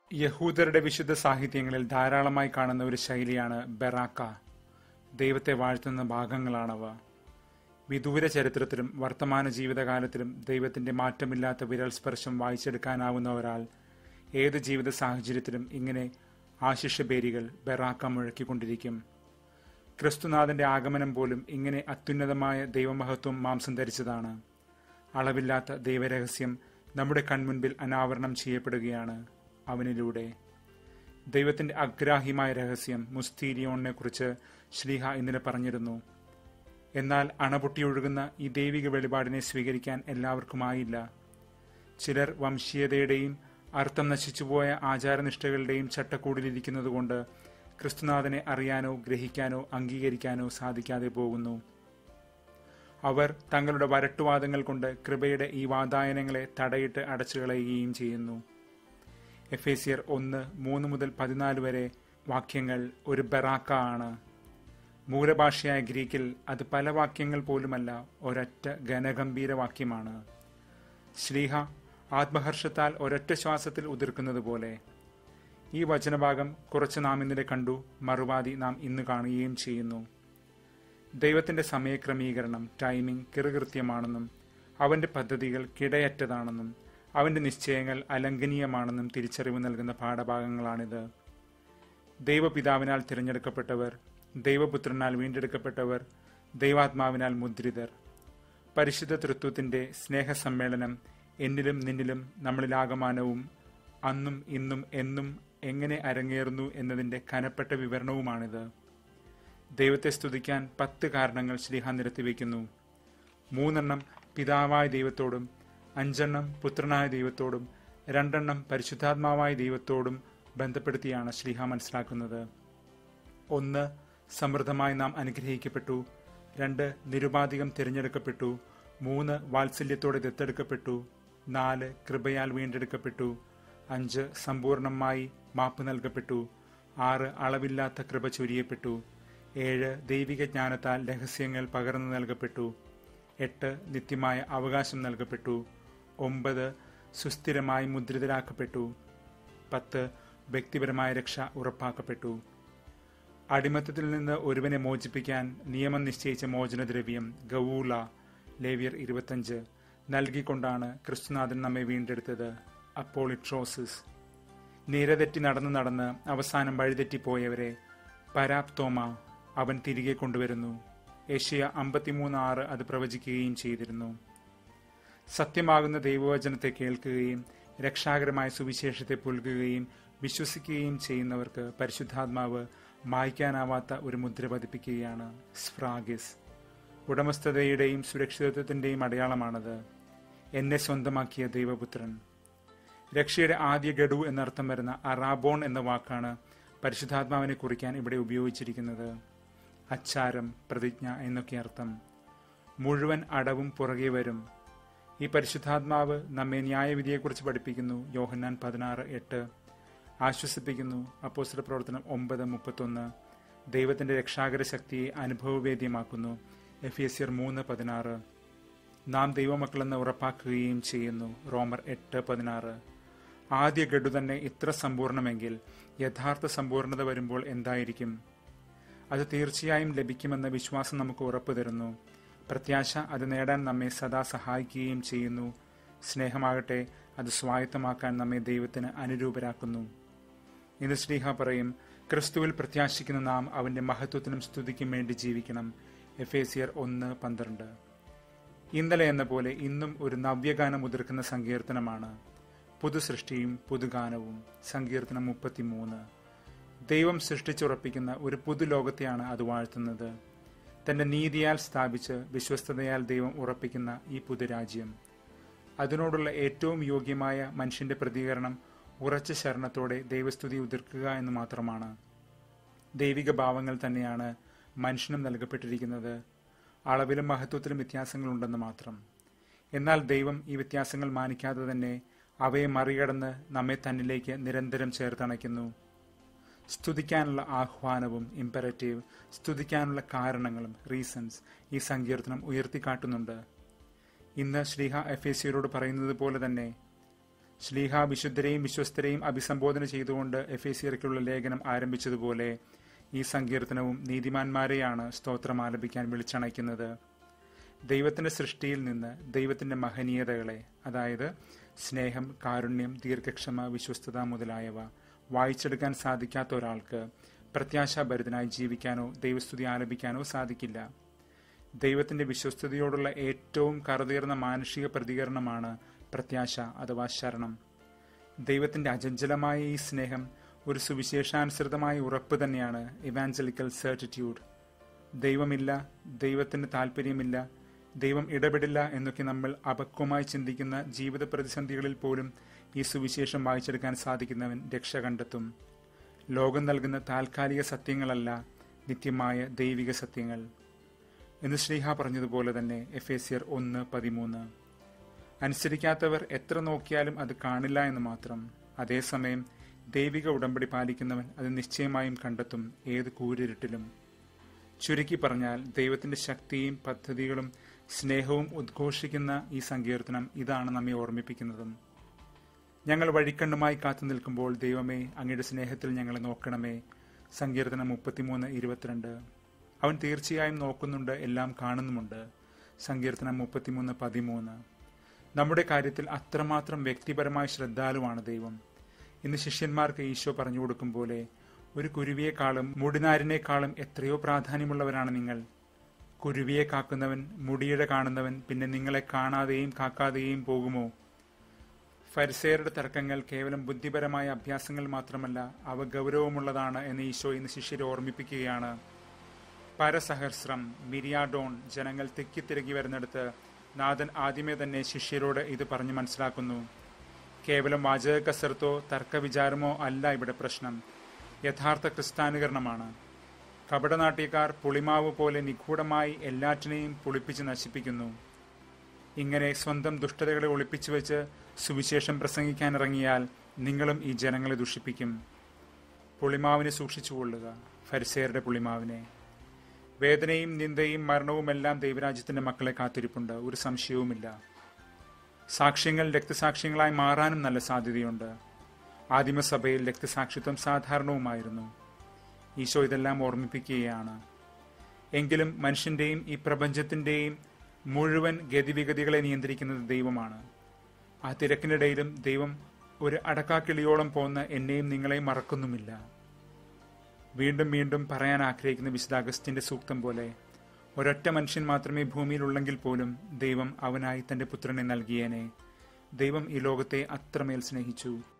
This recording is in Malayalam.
യഹൂദരുടെ വിശുദ്ധ സാഹിത്യങ്ങളിൽ ധാരാളമായി കാണുന്ന ഒരു ശൈലിയാണ് ബെറാക്ക ദൈവത്തെ വാഴ്ത്തുന്ന ഭാഗങ്ങളാണവ വിദൂര ചരിത്രത്തിലും വർത്തമാന ജീവിതകാലത്തിലും ദൈവത്തിന്റെ മാറ്റമില്ലാത്ത വിരൽ സ്പർശം വായിച്ചെടുക്കാനാവുന്ന ഒരാൾ ഏത് ജീവിത സാഹചര്യത്തിലും ഇങ്ങനെ ആശിഷബേരികൾ ബെറാക്ക മുഴക്കിക്കൊണ്ടിരിക്കും ക്രിസ്തുനാഥന്റെ ആഗമനം പോലും ഇങ്ങനെ അത്യുന്നതമായ ദൈവമഹത്വം മാംസം ധരിച്ചതാണ് അളവില്ലാത്ത ദൈവരഹസ്യം നമ്മുടെ കൺമുൻപിൽ അനാവരണം ചെയ്യപ്പെടുകയാണ് അവനിലൂടെ ദൈവത്തിന്റെ അഗ്രാഹ്യമായ രഹസ്യം മുസ്തീരിയോണിനെ കുറിച്ച് ശ്രീഹ ഇന്നലെ പറഞ്ഞിരുന്നു എന്നാൽ അണപൊട്ടിയൊഴുകുന്ന ഈ ദൈവിക വെളിപാടിനെ സ്വീകരിക്കാൻ എല്ലാവർക്കുമായില്ല ചിലർ വംശീയതയുടെയും അർത്ഥം നശിച്ചുപോയ ആചാരനിഷ്ഠകളുടെയും ചട്ടക്കൂടിലിരിക്കുന്നതുകൊണ്ട് ക്രിസ്തുനാഥനെ അറിയാനോ ഗ്രഹിക്കാനോ അംഗീകരിക്കാനോ സാധിക്കാതെ പോകുന്നു അവർ തങ്ങളുടെ വരട്ടുവാദങ്ങൾ കൊണ്ട് കൃപയുടെ ഈ വാതായനങ്ങളെ തടയിട്ട് അടച്ചുകളയുകയും ചെയ്യുന്നു എഫേസിയർ ഒന്ന് മൂന്ന് മുതൽ പതിനാല് വരെ വാക്യങ്ങൾ ഒരു ബെറാക്ക ആണ് മൂലഭാഷയായ ഗ്രീക്കിൽ അത് പല വാക്യങ്ങൾ പോലുമല്ല ഒരൊറ്റ ഘനഗംഭീര വാക്യമാണ് ശ്രീഹ ആത്മഹർഷത്താൽ ഒരൊറ്റ ശ്വാസത്തിൽ ഉതിർക്കുന്നത് പോലെ ഈ വചനഭാഗം കുറച്ച് നാം ഇന്നലെ കണ്ടു മറുപാതി നാം ഇന്ന് കാണുകയും ചെയ്യുന്നു ദൈവത്തിന്റെ സമയക്രമീകരണം ടൈമിംഗ് കിറുകൃത്യമാണെന്നും അവന്റെ പദ്ധതികൾ കിടയറ്റതാണെന്നും അവന്റെ നിശ്ചയങ്ങൾ അലംഘനീയമാണെന്നും തിരിച്ചറിവ് നൽകുന്ന പാഠഭാഗങ്ങളാണിത് ദൈവപിതാവിനാൽ തിരഞ്ഞെടുക്കപ്പെട്ടവർ ദൈവപുത്രനാൽ വീണ്ടെടുക്കപ്പെട്ടവർ ദൈവാത്മാവിനാൽ മുദ്രിതർ പരിശുദ്ധ തൃത്വത്തിന്റെ സ്നേഹസമ്മേളനം എന്നിലും നിന്നിലും നമ്മളിലാകമാനവും അന്നും ഇന്നും എന്നും എങ്ങനെ അരങ്ങേറുന്നു എന്നതിന്റെ കനപ്പെട്ട വിവരണവുമാണിത് ദൈവത്തെ സ്തുതിക്കാൻ പത്ത് കാരണങ്ങൾ ശ്രീഹ നിരത്തിവെക്കുന്നു മൂന്നെണ്ണം പിതാവായ ദൈവത്തോടും അഞ്ചെണ്ണം പുത്രനായ ദൈവത്തോടും രണ്ടെണ്ണം പരിശുദ്ധാത്മാവായ ദൈവത്തോടും ബന്ധപ്പെടുത്തിയാണ് ശ്രീഹ മനസ്സിലാക്കുന്നത് ഒന്ന് സമൃദ്ധമായി നാം അനുഗ്രഹിക്കപ്പെട്ടു രണ്ട് നിരുപാധികം തിരഞ്ഞെടുക്കപ്പെട്ടു മൂന്ന് വാത്സല്യത്തോടെ ദത്തെടുക്കപ്പെട്ടു നാല് കൃപയാൽ വീണ്ടെടുക്കപ്പെട്ടു അഞ്ച് സമ്പൂർണമായി മാപ്പ് നൽകപ്പെട്ടു ആറ് അളവില്ലാത്ത കൃപ ചൊരിയപ്പെട്ടു ഏഴ് ദൈവിക ജ്ഞാനത്താൽ രഹസ്യങ്ങൾ പകർന്നു നൽകപ്പെട്ടു എട്ട് നിത്യമായ അവകാശം നൽകപ്പെട്ടു ഒമ്പത് സുസ്ഥിരമായി മുദ്രിതരാക്കപ്പെട്ടു പത്ത് വ്യക്തിപരമായ രക്ഷ ഉറപ്പാക്കപ്പെട്ടു അടിമത്തത്തിൽ നിന്ന് ഒരുവനെ മോചിപ്പിക്കാൻ നിയമം നിശ്ചയിച്ച മോചനദ്രവ്യം ഗവൂള ലേവിയർ ഇരുപത്തഞ്ച് നൽകിക്കൊണ്ടാണ് ക്രിസ്തുനാഥൻ നമ്മെ വീണ്ടെടുത്തത് അപ്പോളിട്രോസിസ് നിരതെറ്റി നടന്നു നടന്ന് അവസാനം വഴിതെറ്റിപ്പോയവരെ പരാപ്തോമ അവൻ തിരികെ കൊണ്ടുവരുന്നു ഏഷ്യ അമ്പത്തിമൂന്ന് ആറ് അത് പ്രവചിക്കുകയും ചെയ്തിരുന്നു സത്യമാകുന്ന ദൈവവചനത്തെ കേൾക്കുകയും രക്ഷാകരമായ സുവിശേഷത്തെ പുൽകുകയും വിശ്വസിക്കുകയും ചെയ്യുന്നവർക്ക് പരിശുദ്ധാത്മാവ് മായ്ക്കാനാവാത്ത ഒരു മുദ്ര പതിപ്പിക്കുകയാണ് സ്ഫ്രാഗിസ് ഉടമസ്ഥതയുടെയും സുരക്ഷിതത്വത്തിന്റെയും അടയാളമാണത് എന്നെ സ്വന്തമാക്കിയ ദൈവപുത്രൻ രക്ഷയുടെ ആദ്യ ഗഡു എന്നർത്ഥം വരുന്ന അറാബോൺ എന്ന വാക്കാണ് പരിശുദ്ധാത്മാവിനെ കുറിക്കാൻ ഇവിടെ ഉപയോഗിച്ചിരിക്കുന്നത് അച്ചാരം പ്രതിജ്ഞ എന്നൊക്കെ അർത്ഥം മുഴുവൻ അടവും പുറകെ വരും ഈ പരിശുദ്ധാത്മാവ് നമ്മെ ന്യായവിധിയെക്കുറിച്ച് പഠിപ്പിക്കുന്നു യോഹന്നാൻ പതിനാറ് എട്ട് ആശ്വസിപ്പിക്കുന്നു അപ്പോസ്റ്റർ പ്രവർത്തനം ഒമ്പത് മുപ്പത്തൊന്ന് ദൈവത്തിന്റെ രക്ഷാകര ശക്തിയെ അനുഭവവേദ്യമാക്കുന്നു എഫ് എസ് സിയർ മൂന്ന് പതിനാറ് നാം ദൈവമക്കളെന്ന് ഉറപ്പാക്കുകയും ചെയ്യുന്നു റോമർ എട്ട് പതിനാറ് ആദ്യ ഗഡു തന്നെ ഇത്ര സമ്പൂർണമെങ്കിൽ യഥാർത്ഥ സമ്പൂർണത വരുമ്പോൾ എന്തായിരിക്കും അത് തീർച്ചയായും ലഭിക്കുമെന്ന വിശ്വാസം നമുക്ക് ഉറപ്പു തരുന്നു പ്രത്യാശ അത് നേടാൻ നമ്മെ സദാ സഹായിക്കുകയും ചെയ്യുന്നു സ്നേഹമാകട്ടെ അത് സ്വായത്തമാക്കാൻ നമ്മെ ദൈവത്തിന് അനുരൂപരാക്കുന്നു ഇന്ന് ശ്രീഹ പറയും ക്രിസ്തുവിൽ പ്രത്യാശിക്കുന്ന നാം അവന്റെ മഹത്വത്തിനും സ്തുതിക്കും വേണ്ടി ജീവിക്കണം എഫ് എ സിയർ ഒന്ന് പന്ത്രണ്ട് ഇന്നലെ എന്ന പോലെ ഇന്നും ഒരു നവ്യഗാനം ഉതിർക്കുന്ന സങ്കീർത്തനമാണ് പുതുസൃഷ്ടിയും പുതുഗാനവും സങ്കീർത്തനം മുപ്പത്തിമൂന്ന് ദൈവം സൃഷ്ടിച്ചുറപ്പിക്കുന്ന ഒരു പുതുലോകത്തെയാണ് അത് വാഴ്ത്തുന്നത് തന്റെ നീതിയാൽ സ്ഥാപിച്ച് വിശ്വസ്തതയാൽ ദൈവം ഉറപ്പിക്കുന്ന ഈ പുതുരാജ്യം അതിനോടുള്ള ഏറ്റവും യോഗ്യമായ മനുഷ്യന്റെ പ്രതികരണം ഉറച്ച ശരണത്തോടെ ദൈവസ്തുതി ഉതിർക്കുക എന്ന് മാത്രമാണ് ദൈവിക ഭാവങ്ങൾ തന്നെയാണ് മനുഷ്യനും നൽകപ്പെട്ടിരിക്കുന്നത് അളവിലും മഹത്വത്തിലും വ്യത്യാസങ്ങളുണ്ടെന്ന് മാത്രം എന്നാൽ ദൈവം ഈ വ്യത്യാസങ്ങൾ മാനിക്കാതെ തന്നെ അവയെ മറികടന്ന് നമ്മെ തന്നിലേക്ക് നിരന്തരം ചേർത്തണയ്ക്കുന്നു സ്തുതിക്കാനുള്ള ആഹ്വാനവും ഇമ്പറേറ്റീവ് സ്തുതിക്കാനുള്ള കാരണങ്ങളും റീസൺസ് ഈ സങ്കീർത്തനം ഉയർത്തിക്കാട്ടുന്നുണ്ട് ഇന്ന് ശ്രീഹ എഫ് എ സിയോട് പറയുന്നത് പോലെ തന്നെ ശ്ലീഹ വിശുദ്ധരെയും വിശ്വസ്തരെയും അഭിസംബോധന ചെയ്തുകൊണ്ട് എഫേസിയർക്കുള്ള ലേഖനം ആരംഭിച്ചതുപോലെ ഈ സങ്കീർത്തനവും നീതിമാന്മാരെയാണ് സ്തോത്രം ആലപിക്കാൻ വിളിച്ചണയ്ക്കുന്നത് ദൈവത്തിന്റെ സൃഷ്ടിയിൽ നിന്ന് ദൈവത്തിന്റെ മഹനീയതകളെ അതായത് സ്നേഹം കാരുണ്യം ദീർഘക്ഷമ വിശ്വസ്തത മുതലായവ വായിച്ചെടുക്കാൻ സാധിക്കാത്ത ഒരാൾക്ക് പ്രത്യാശാഭരിതനായി ജീവിക്കാനോ ദൈവസ്തുതി ആലപിക്കാനോ സാധിക്കില്ല ദൈവത്തിന്റെ വിശ്വസ്തയോടുള്ള ഏറ്റവും കറുതീർന്ന മാനുഷിക പ്രതികരണമാണ് പ്രത്യാശ അഥവാ ശരണം ദൈവത്തിന്റെ അചഞ്ചലമായ ഈ സ്നേഹം ഒരു സുവിശേഷാനുസൃതമായ ഉറപ്പ് തന്നെയാണ് ഇവാഞ്ചലിക്കൽ സർട്ടിറ്റ്യൂഡ് ദൈവമില്ല ദൈവത്തിന് താല്പര്യമില്ല ദൈവം ഇടപെടില്ല എന്നൊക്കെ നമ്മൾ അപക്വമായി ചിന്തിക്കുന്ന ജീവിത പ്രതിസന്ധികളിൽ പോലും ഈ സുവിശേഷം വായിച്ചെടുക്കാൻ സാധിക്കുന്നവൻ രക്ഷ കണ്ടെത്തും ലോകം നൽകുന്ന താൽക്കാലിക സത്യങ്ങളല്ല നിത്യമായ ദൈവിക സത്യങ്ങൾ എന്ന് ശ്രീഹ പറഞ്ഞതുപോലെ തന്നെ എഫേസിയർ ഒന്ന് പതിമൂന്ന് അനുസരിക്കാത്തവർ എത്ര നോക്കിയാലും അത് കാണില്ല എന്ന് മാത്രം അതേസമയം ദൈവിക ഉടമ്പടി പാലിക്കുന്നവൻ അത് നിശ്ചയമായും കണ്ടെത്തും ഏത് കൂരിരുട്ടിലും ചുരുക്കി പറഞ്ഞാൽ ദൈവത്തിന്റെ ശക്തിയും പദ്ധതികളും സ്നേഹവും ഉദ്ഘോഷിക്കുന്ന ഈ സങ്കീർത്തനം ഇതാണ് നമ്മെ ഓർമ്മിപ്പിക്കുന്നതും ഞങ്ങൾ വഴിക്കണ്ണുമായി കാത്തു നിൽക്കുമ്പോൾ ദൈവമേ അങ്ങയുടെ സ്നേഹത്തിൽ ഞങ്ങളെ നോക്കണമേ സങ്കീർത്തനം മുപ്പത്തിമൂന്ന് ഇരുപത്തിരണ്ട് അവൻ തീർച്ചയായും നോക്കുന്നുണ്ട് എല്ലാം കാണുന്നുമുണ്ട് സങ്കീർത്തനം മുപ്പത്തിമൂന്ന് പതിമൂന്ന് നമ്മുടെ കാര്യത്തിൽ അത്രമാത്രം വ്യക്തിപരമായ ശ്രദ്ധാലുവാണ് ദൈവം ഇന്ന് ശിഷ്യന്മാർക്ക് ഈശോ പറഞ്ഞു കൊടുക്കും പോലെ ഒരു കുരുവിയെക്കാളും മുടിനാരിനേക്കാളും എത്രയോ പ്രാധാന്യമുള്ളവരാണ് നിങ്ങൾ കുരുവിയെ കാക്കുന്നവൻ മുടിയുടെ കാണുന്നവൻ പിന്നെ നിങ്ങളെ കാണാതെയും കാക്കാതെയും പോകുമോ ഫരിസേരുടെ തർക്കങ്ങൾ കേവലം ബുദ്ധിപരമായ അഭ്യാസങ്ങൾ മാത്രമല്ല അവ ഗൗരവമുള്ളതാണ് എന്ന് ഈശോ ഇന്ന് ശിഷ്യരെ ഓർമ്മിപ്പിക്കുകയാണ് പരസഹസ്രം മിരിയാഡോൺ ജനങ്ങൾ തിക്കിത്തിരക്കി വരുന്നിടത്ത് നാഥൻ ആദ്യമേ തന്നെ ശിഷ്യരോട് ഇത് പറഞ്ഞു മനസ്സിലാക്കുന്നു കേവലം വാചക കസർത്തോ തർക്കവിചാരമോ അല്ല ഇവിടെ പ്രശ്നം യഥാർത്ഥ ക്രിസ്ത്യാനുകരണമാണ് കപടനാട്യക്കാർ പുളിമാവ് പോലെ നിഗൂഢമായി എല്ലാറ്റിനെയും പുളിപ്പിച്ച് നശിപ്പിക്കുന്നു ഇങ്ങനെ സ്വന്തം ദുഷ്ടതകളെ ഒളിപ്പിച്ചു വെച്ച് സുവിശേഷം പ്രസംഗിക്കാനിറങ്ങിയാൽ നിങ്ങളും ഈ ജനങ്ങളെ ദുഷിപ്പിക്കും പുളിമാവിനെ സൂക്ഷിച്ചുകൊള്ളുക ഫരിസേരുടെ പുളിമാവിനെ വേദനയും നിന്ദയും മരണവുമെല്ലാം ദൈവരാജ്യത്തിന്റെ മക്കളെ കാത്തിരിപ്പുണ്ട് ഒരു സംശയവുമില്ല സാക്ഷ്യങ്ങൾ രക്തസാക്ഷ്യങ്ങളായി മാറാനും നല്ല സാധ്യതയുണ്ട് ആദിമസഭയിൽ രക്തസാക്ഷിത്വം സാധാരണവുമായിരുന്നു ഈശോ ഇതെല്ലാം ഓർമ്മിപ്പിക്കുകയാണ് എങ്കിലും മനുഷ്യന്റെയും ഈ പ്രപഞ്ചത്തിന്റെയും മുഴുവൻ ഗതിവിഗതികളെ നിയന്ത്രിക്കുന്നത് ദൈവമാണ് ആ തിരക്കിനിടയിലും ദൈവം ഒരു അടക്കാക്കിളിയോളം പോന്ന എന്നെയും നിങ്ങളെയും മറക്കുന്നുമില്ല വീണ്ടും വീണ്ടും പറയാൻ ആഗ്രഹിക്കുന്ന വിശുദ്ധ അഗസ്റ്റിന്റെ സൂക്തം പോലെ ഒരൊറ്റ മനുഷ്യൻ മാത്രമേ ഭൂമിയിലുള്ളെങ്കിൽ പോലും ദൈവം അവനായി തന്റെ പുത്രനെ നൽകിയേനെ ദൈവം ഈ ലോകത്തെ അത്രമേൽ സ്നേഹിച്ചു